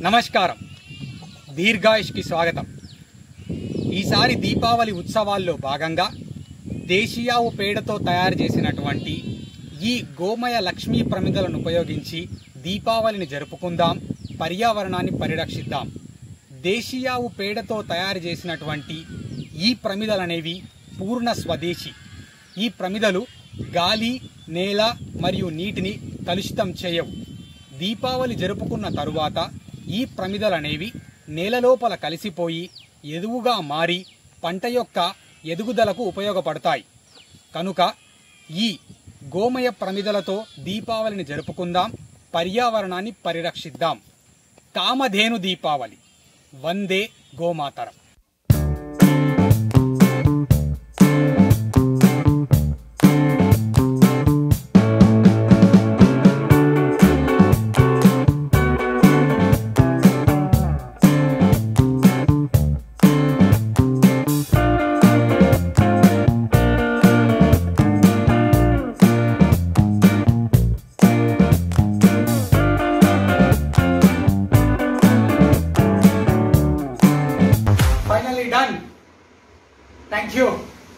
నమస్కారం దీర్ఘాయుష్కి స్వాగతం ఈసారి దీపావళి ఉత్సవాల్లో భాగంగా దేశీయావు పేడతో తయారు చేసినటువంటి ఈ గోమయ లక్ష్మీ ప్రమిదలను ఉపయోగించి దీపావళిని జరుపుకుందాం పర్యావరణాన్ని పరిరక్షిద్దాం దేశీయావు పేడతో తయారు చేసినటువంటి ఈ ప్రమిదలనేవి పూర్ణ స్వదేశీ ఈ ప్రమిదలు గాలి నేల మరియు నీటిని కలుషితం చేయవు దీపావళి జరుపుకున్న తరువాత ఈ ప్రమిదలనేవి నేలలోపల కలిసిపోయి ఎదువుగా మారి పంట యొక్క ఎదుగుదలకు ఉపయోగపడతాయి కనుక ఈ గోమయ ప్రమిదలతో దీపావళిని జరుపుకుందాం పర్యావరణాన్ని పరిరక్షిద్దాం కామధేను దీపావళి వందే గోమాతరం ఫైనల్లీ డన్ థ్యాంక్ యూ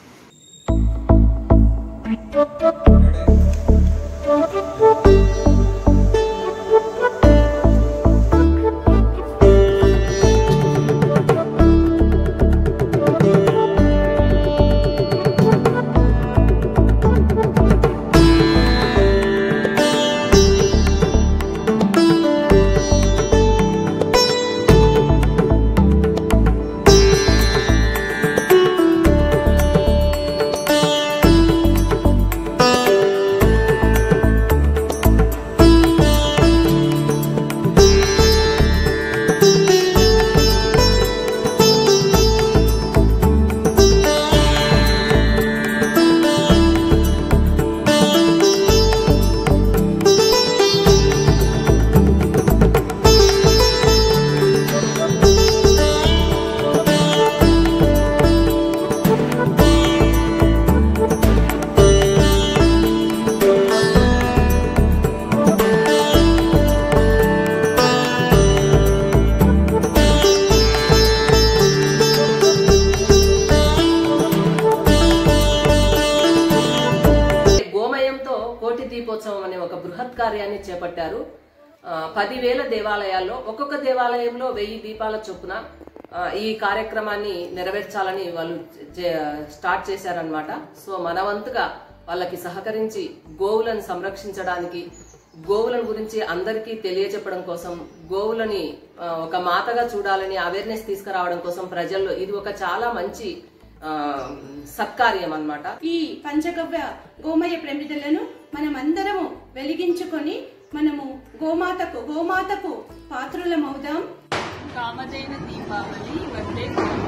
గోమయంతో కోటి దీపోత్సవం అనే ఒక బృహత్ కార్యాన్ని చేపట్టారు ఆ, పదివేల దేవాలయాల్లో ఒక్కొక్క దేవాలయంలో వెయ్యి దీపాల చొప్పున ఆ, ఈ కార్యక్రమాన్ని నెరవేర్చాలని వాళ్ళు చే- స్టార్ట్ చేశారనమాట సో మన వంతుగా వాళ్ళకి సహకరించి గోవులను సంరక్షించడానికి గోవుల గురించి అందరికీ తెలియజెప్పడం కోసం గోవులని ఆ, ఒక మాతగా చూడాలని అవేర్నెస్ తీసుకురావడం కోసం ప్రజల్లో ఇది ఒక చాలా మంచి ఆ, సత్కార్యం అన్నమాట ఈ పంచగవ్య గోమయ ప్రమిదలను మనమందరము వెలిగించుకొని మనము గోమాతకు గోమాతకు పాత్రులమవుదాం కామధేను దీపావళి వందే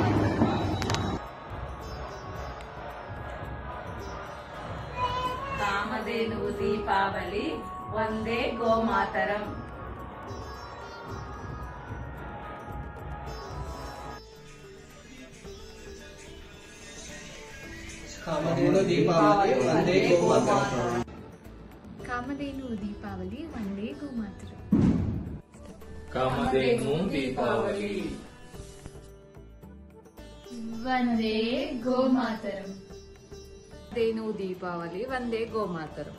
కామధేనువు దీపావళి వందే గోమాతరం కామధేను దీపావళి వందే గోమాతరం కామధేను దీపావళి వందే గోమాతరం ధేను దీపావళి వందే గోమాతరం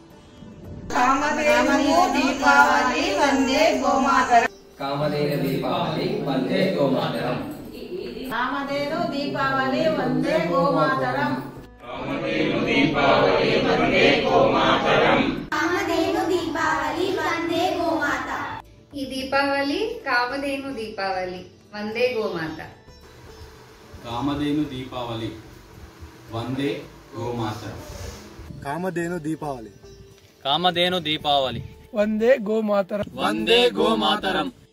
కామధేను దీపావళి వందే గోమాతరం కామధేను దీపావళి వందే గోమాతరం కామధేను దీపావళి వందే గోమాత ఈ దీపావళి కామధేను దీపావళి వందే గోమాత కామధేను దీపావళి వందే గోమాత కామధేను దీపావళి కామధేను దీపావళి వందే గోమాతరం వందే గోమాతరం